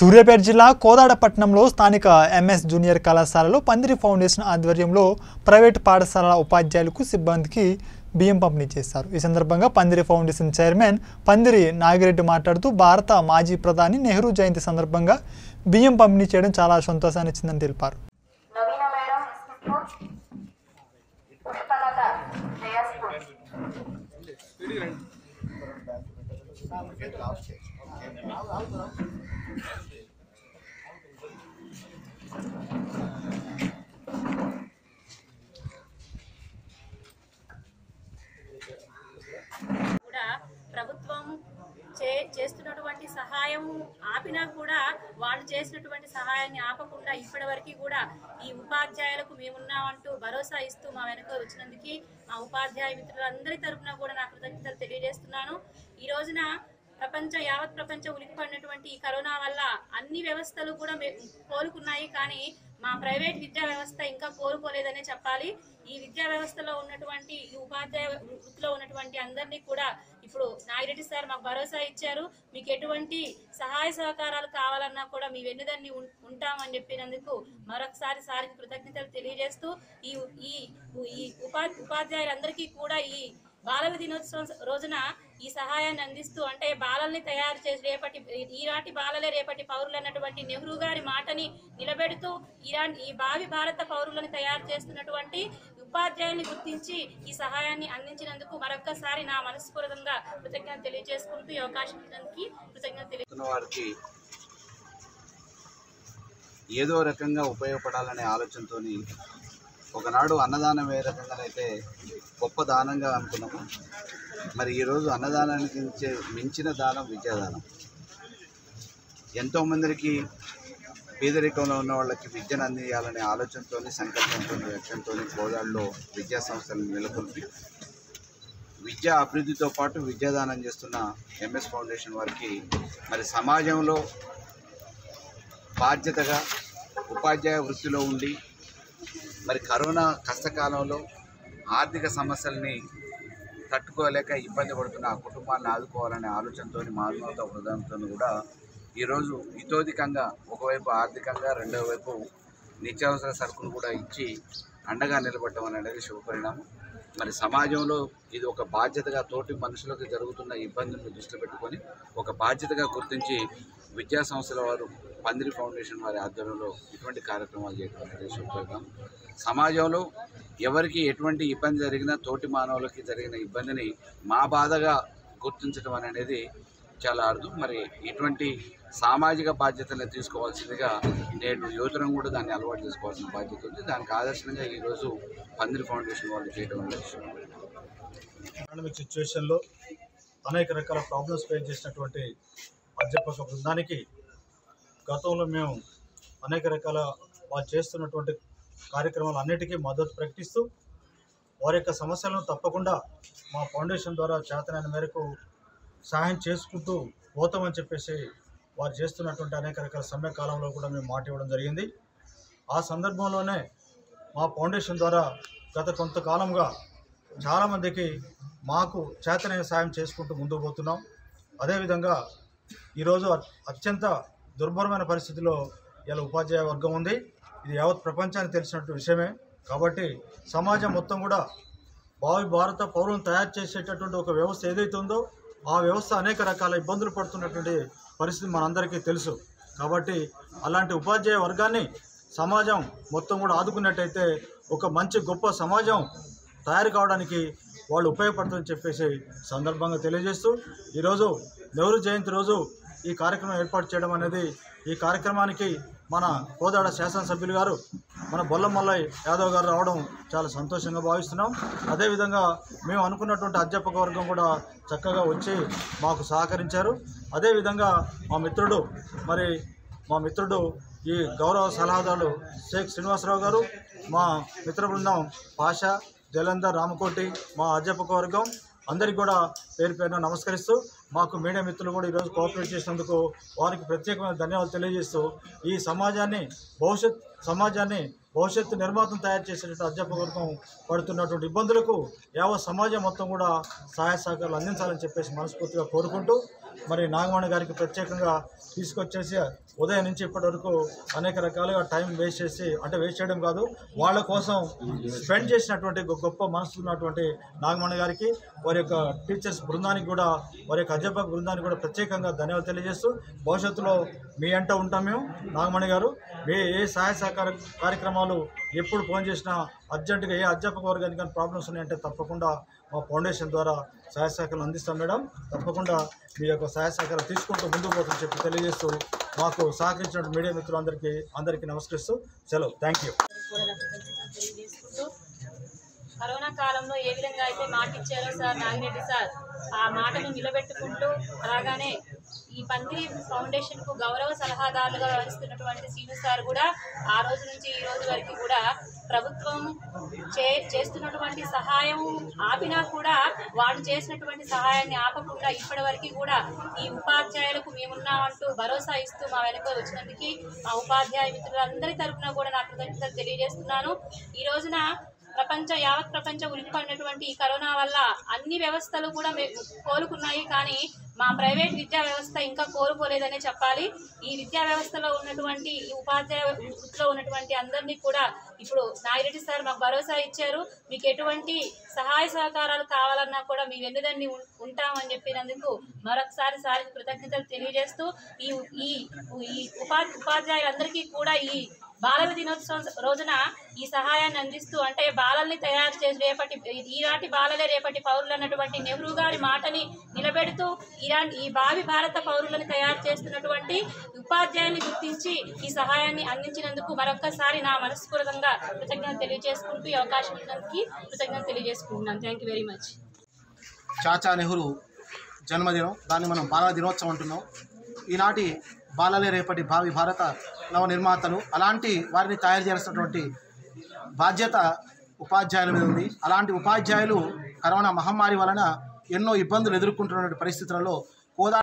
సూర్యాపేట జిల్లా కోదాడపట్నంలో స్థానిక MS junior కళాశాలలో పందిరి ఫౌండేషన్ ఆధ్వర్యంలో ప్రైవేట్ పాఠశాలల ఉపాధ్యాయులకు సిబ్బందికి బియ్యం పంపిణీ చేశారు ఈ సందర్భంగా పందిరి ఫౌండేషన్ చైర్మన్ పందిరి నాగిరెడ్డి మాట్లాడుతూ భారత మాజీ ప్రధాని నెహ్రూ జయంతి సందర్భంగా బియ్యం పంపిణీ చేయడం చాలా సంతోషాన్ని ఇచ్చిందని తెలిపారు నవీన మేడం పుష్పలత జయస్పూర్ కూడా ప్రభుత్వం చే చేస్తున్నటువంటి సహాయం ఆపినా కూడా వాళ్ళు చేసినటువంటి సహాయాన్ని ఆపకుండా ఇప్పటివరకు కూడా ఈ ఉపాధ్యాయులకు మేమున్నామంటూ భరోసా ఇస్తూ మా వెనుక వచ్చినందుకు మా ఉపాధ్యాయ మిత్రులందరి తరపున కూడా నా కృతజ్ఞతలు తెలియజేస్తున్నాను ఈ రోజున ప్రపంచ యావత్ ప్రపంచం ఉలికిపడినటువంటి ఈ కరోనా వల్ల అన్ని వ్యవస్థలు కూడా మే- కోలుకున్నాయి కానీ మా ప్రైవేట్ విద్యా వ్యవస్థ ఇంకా కోలుకోలేదనే చెప్పాలి ఈ విద్యా వ్యవస్థలో ఉన్నటువంటి ఈ ఉపాధ్యాయ వృత్తిలో ఉన్నటువంటి అందరినీ కూడా ఇప్పుడు నాగిరెడ్డి సార్ మాకు భరోసా ఇచ్చారు మీకు ఎటువంటి సహాయ సహకారాలు కావాలన్నా కూడా మీ వెన్నుదన్ని ఉం- ఉంటామని చెప్పినందుకు మరొకసారి సారికి కృతజ్ఞతలు తెలియజేస్తూ ఈ ఈ ఈ ఉపా ఉపాధ్యాయులందరికీ కూడా ఈ బాలల దినోత్సవం రోజున ఈ సహాయాన్ని అందిస్తూ అంటే బాలల్ని తయారు చేసి రేపటి ఈనాటి బాలలే రేపటి పౌరులు అన్నటువంటి నెహ్రూ గారి మాటని నిలబెడుతూ ఈరా ఈ భావి భారత పౌరులను తయారు చేస్తున్నటువంటి ఉపాధ్యాయుల్ని గుర్తించి ఈ సహాయాన్ని అందించినందుకు మరొక్కసారి నా మనస్ఫూర్తంగా కృతజ్ఞత తెలియజేసుకుంటూ ఈ అవకాశం ఇచ్చినందుకు కృతజ్ఞత తెలియ చేస్తున్న వారికి ఏదో రకంగా ఉపయోగపడాలనే ఆలోచనతో ఒకనాడు అన్నదానం ఏ రకంగానైతే గొప్ప దానంగా అనుకున్నాము మరి ఈరోజు అన్నదానానికి మించే మించిన దానం విద్యాదానం ఎంతోమందికి పేదరికంలో ఉన్న వాళ్ళకి విద్యను అందించాలనే ఆలోచనతో సంకల్పంతో లక్ష్యంతో కోదాడులో విద్యా సంస్థలను నెలకొల్పి విద్యా అభివృద్ధితో పాటు విద్యాదానం చేస్తున్న ఎంఎస్ ఫౌండేషన్ వారికి మరి సమాజంలో బాధ్యతగా ఉపాధ్యాయ వృత్తిలో ఉండి మరి కరోనా కష్టకాలంలో ఆర్థిక సమస్యల్ని తట్టుకోలేక ఇబ్బంది పడుతున్న ఆ కుటుంబాన్ని ఆదుకోవాలనే ఆలోచనతో మానవత హృదయంతో కూడా ఈరోజు ఇతోధికంగా ఒకవైపు ఆర్థికంగా రెండో వైపు నిత్యావసర సరుకులు కూడా ఇచ్చి అండగా నిలబడటం అనేది శుభపరిణామం మరి సమాజంలో ఇది ఒక బాధ్యతగా తోటి మనుషులకు జరుగుతున్న ఇబ్బందులను దృష్టిలో పెట్టుకొని ఒక బాధ్యతగా గుర్తించి విద్యా సంస్థల వారు పందిరి ఫౌండేషన్ వారి ఆధ్వర్యంలో ఇటువంటి కార్యక్రమాలు చేయడం అనేది శుభపరిణామం సమాజంలో ఎవరికి ఎటువంటి ఇబ్బంది జరిగినా తోటి మానవులకి జరిగిన ఇబ్బందిని మా బాధగా గుర్తించడం అనేది చాలా అరుదు మరి ఇటువంటి సామాజిక బాధ్యతలను తీసుకోవాల్సిందిగా నేడు యువతరం కూడా దాన్ని అలవాటు చేసుకోవాల్సిన బాధ్యత ఉంది దానికి ఆదర్శంగా ఈరోజు పందిరి ఫౌండేషన్ వాళ్ళు చేయడం అనేది శుభపరిణామం. పాండమిక్ సిచ్యువేషన్లో అనేక రకాల ప్రాబ్లమ్స్ ఫేస్ చేసినటువంటి అధ్యాపక బృందానికి గతంలో మేము అనేక రకాల వాళ్ళు చేస్తున్నటువంటి కార్యక్రమాలు అన్నిటికీ మద్దతు ప్రకటిస్తూ వారి యొక్క సమస్యలను తప్పకుండా మా ఫౌండేషన్ ద్వారా చేతనైన మేరకు సహాయం చేసుకుంటూ పోతామని చెప్పేసి వారు చేస్తున్నటువంటి అనేక రకాల సమ్మె కాలంలో కూడా మేము మాట ఇవ్వడం జరిగింది ఆ సందర్భంలోనే మా ఫౌండేషన్ ద్వారా గత కొంతకాలంగా చాలామందికి మాకు చేతనైన సాయం చేసుకుంటూ ముందుకు పోతున్నాం అదేవిధంగా ఈరోజు అ- అత్యంత దుర్భరమైన పరిస్థితిలో ఇలా ఉపాధ్యాయ వర్గం ఉంది ఇది యావత్ ప్రపంచానికి తెలిసినట్టు విషయమే కాబట్టి సమాజం మొత్తం కూడా భావి భారత పౌరులను తయారు చేసేటటువంటి ఒక వ్యవస్థ ఏదైతే ఉందో ఆ వ్యవస్థ అనేక రకాల ఇబ్బందులు పడుతున్నటువంటి పరిస్థితి మనందరికీ తెలుసు కాబట్టి అలాంటి ఉపాధ్యాయ వర్గాన్ని సమాజం మొత్తం కూడా ఆదుకున్నట్టయితే ఒక మంచి గొప్ప సమాజం తయారు కావడానికి వాళ్ళు ఉపయోగపడుతుందని చెప్పేసి సందర్భంగా తెలియజేస్తూ ఈరోజు నెహ్రూ జయంతి రోజు ఈ కార్యక్రమం ఏర్పాటు చేయడం అనేది ఈ కార్యక్రమానికి మన కోదాడ శాసనసభ్యులు గారు మన బొల్లమల్లయ్య యాదవ్ గారు రావడం చాలా సంతోషంగా భావిస్తున్నాం అదేవిధంగా మేము అనుకున్నటువంటి అధ్యాపక వర్గం కూడా చక్కగా వచ్చి మాకు సహకరించారు అదేవిధంగా మా మిత్రుడు మరి మా మిత్రుడు ఈ గౌరవ సలహాదారులు షేక్ శ్రీనివాసరావు గారు మా మిత్ర బృందం పాషా జలంధర్ రామకోటి మా అధ్యాపక వర్గం అందరికీ కూడా పేరు పేరున నమస్కరిస్తూ మాకు మీడియా మిత్రులు కూడా ఈరోజు కోఆపరేట్ చేసినందుకు వారికి ప్రత్యేకమైన ధన్యవాదాలు తెలియజేస్తూ ఈ సమాజాన్ని భవిష్యత్ సమాజాన్ని భవిష్యత్తు నిర్మాతను తయారు చేసేటటువంటి అధ్యాపక వర్గం పడుతున్నటువంటి ఇబ్బందులకు యావత్ సమాజం మొత్తం కూడా సహాయ సహకారాలు అందించాలని చెప్పేసి మనస్ఫూర్తిగా కోరుకుంటూ మరి నాగమణి గారికి ప్రత్యేకంగా తీసుకొచ్చేసి ఉదయం నుంచి ఇప్పటి వరకు అనేక రకాలుగా టైం వేస్ట్ చేసి అంటే వేస్ట్ చేయడం కాదు వాళ్ళ కోసం స్పెండ్ చేసినటువంటి గొ- గొప్ప మనసు ఉన్నటువంటి నాగమణి గారికి వారి యొక్క టీచర్స్ బృందానికి కూడా వారి యొక్క అధ్యాపక బృందానికి కూడా ప్రత్యేకంగా ధన్యవాదాలు తెలియజేస్తూ భవిష్యత్తులో మీ అంట ఉంటాం మేము నాగమణి గారు మీ ఏ సహాయ సహకార కార్యక్రమాలు ఎప్పుడు ఫోన్ చేసినా అర్జెంటుగా ఏ అధ్యాపక వర్గానికి కానీ ప్రాబ్లమ్స్ ఉన్నాయంటే తప్పకుండా మా ఫౌండేషన్ ద్వారా సహాయ సహకారం అందిస్తాం మేడం తప్పకుండా మీ యొక్క సహాయ సహకారం తీసుకుంటూ ముందుకు పోతుందని చెప్పి తెలియజేస్తూ మాకు సహకరించిన మీడియా మిత్రులందరికీ అందరికీ నమస్కరిస్తూ సెలవు థ్యాంక్ యూ కూడా నాకు కృతజ్ఞతలు తెలియజేసుకుంటూ కరోనా కాలంలో ఏ విధంగా అయితే మాట ఇచ్చారో సార్ నాగిరెడ్డి సార్ ఆ మాటను నిలబెట్టుకుంటూ అలాగానే ఈ పందిరి ఫౌండేషన్ కు గౌరవ సలహాదారులుగా వ్యవహరిస్తున్నటువంటి శ్రీను సార్ కూడా ఆ రోజు నుంచి ఈ రోజు వరకు కూడా ప్రభుత్వం చే చేస్తున్నటువంటి సహాయం ఆపినా కూడా వాళ్ళు చేసినటువంటి సహాయాన్ని ఆపకుండా ఇప్పటి వరకు కూడా ఈ ఉపాధ్యాయులకు మేమున్నామంటూ భరోసా ఇస్తూ మా వెనుక వచ్చినందుకు మా ఉపాధ్యాయ మిత్రులందరి తరపున కూడా నా కృతజ్ఞతలు తెలియజేస్తున్నాను ఈ రోజున ప్రపంచ యావత్ ప్రపంచం ఉలిక్కిపడినటువంటి ఈ కరోనా వల్ల అన్ని వ్యవస్థలు కూడా మే- కోలుకున్నాయి కానీ మా ప్రైవేట్ విద్యా వ్యవస్థ ఇంకా కోలుకోలేదనే చెప్పాలి ఈ విద్యా వ్యవస్థలో ఉన్నటువంటి ఈ ఉపాధ్యాయ వృత్తిలో ఉన్నటువంటి అందరినీ కూడా ఇప్పుడు నాగిరెడ్డి సార్ మాకు భరోసా ఇచ్చారు మీకు ఎటువంటి సహాయ సహకారాలు కావాలన్నా కూడా మీ వెన్నుదన్ని ఉం- ఉంటామని చెప్పినందుకు మరొకసారి సారికి కృతజ్ఞతలు తెలియజేస్తూ ఈ ఈ ఈ ఉపా ఉపాధ్యాయులందరికీ కూడా ఈ బాలల దినోత్సవం రోజున ఈ సహాయాన్ని అందిస్తూ అంటే బాలల్ని తయారు చేసి రేపటి ఈనాటి బాలలే రేపటి పౌరులు అన్నటువంటి నెహ్రూ గారి మాటని నిలబెడుతూ ఇలాంటి ఈ భావి భారత పౌరులను తయారు చేస్తున్నటువంటి ఉపాధ్యాయుని గుర్తించి ఈ సహాయాన్ని అందించినందుకు మరొక్కసారి నా మనస్ఫూర్తంగా కృతజ్ఞత తెలియజేసుకుంటూ ఈ అవకాశం ఇచ్చినందుకు కృతజ్ఞత తెలియజేసుకుంటున్నాను thank you very much Chacha Nehru జన్మదినం దాన్ని మనం బాలల దినోత్సవం అంటున్నాం ఈనాటి బాలలే రేపటి భావి భారత నవ నిర్మాతలు అలాంటి వారిని తయారు చేయాల్సినటువంటి బాధ్యత ఉపాధ్యాయుల మీద ఉంది అలాంటి ఉపాధ్యాయులు కరోనా మహమ్మారి వలన ఎన్నో ఇబ్బందులు ఎదుర్కొంటున్న పరిస్థితులలో కోదా